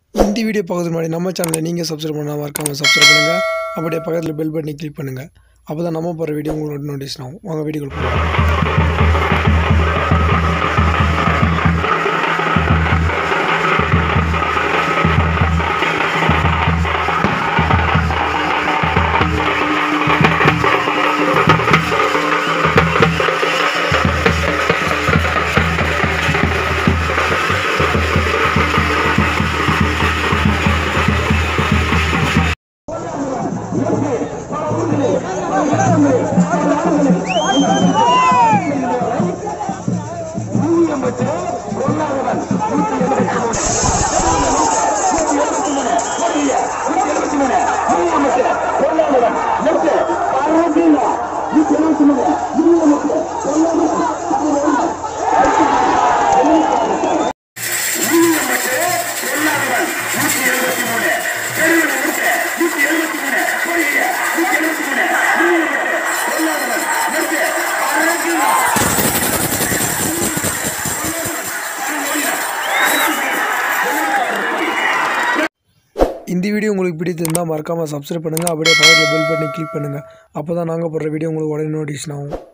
இந்த வீடியோ பார்க்கறதுக்கு முன்னாடி நம்ம சேனலை நீங்கள் சப்ஸ்கிரைப் பண்ணாமல் மறக்காமல் சப்ஸ்கிரைப் பண்ணுங்கள் அப்படியே பக்கத்தில் பெல் பட்டனை கிளிக் பண்ணுங்கள் அப்போ தான் நம்ம போகிற வீடியோ உங்களுக்கு நோட்டீஸ் ஆகும் வாங்க வீடியோக்குள்ள போகலாம் இந்த வீடியோ உங்களுக்கு பிடித்திருந்தால் மறக்காமல் சப்ஸ்கிரைப் பண்ணுங்கள் அப்படியே பக்கத்தில் பெல் பட்டனை கிளிக் பண்ணுங்கள் அப்போ தான் நாங்கள் போடுற வீடியோ உங்களுக்கு உடனே நோட்டீஸ் ஆகும்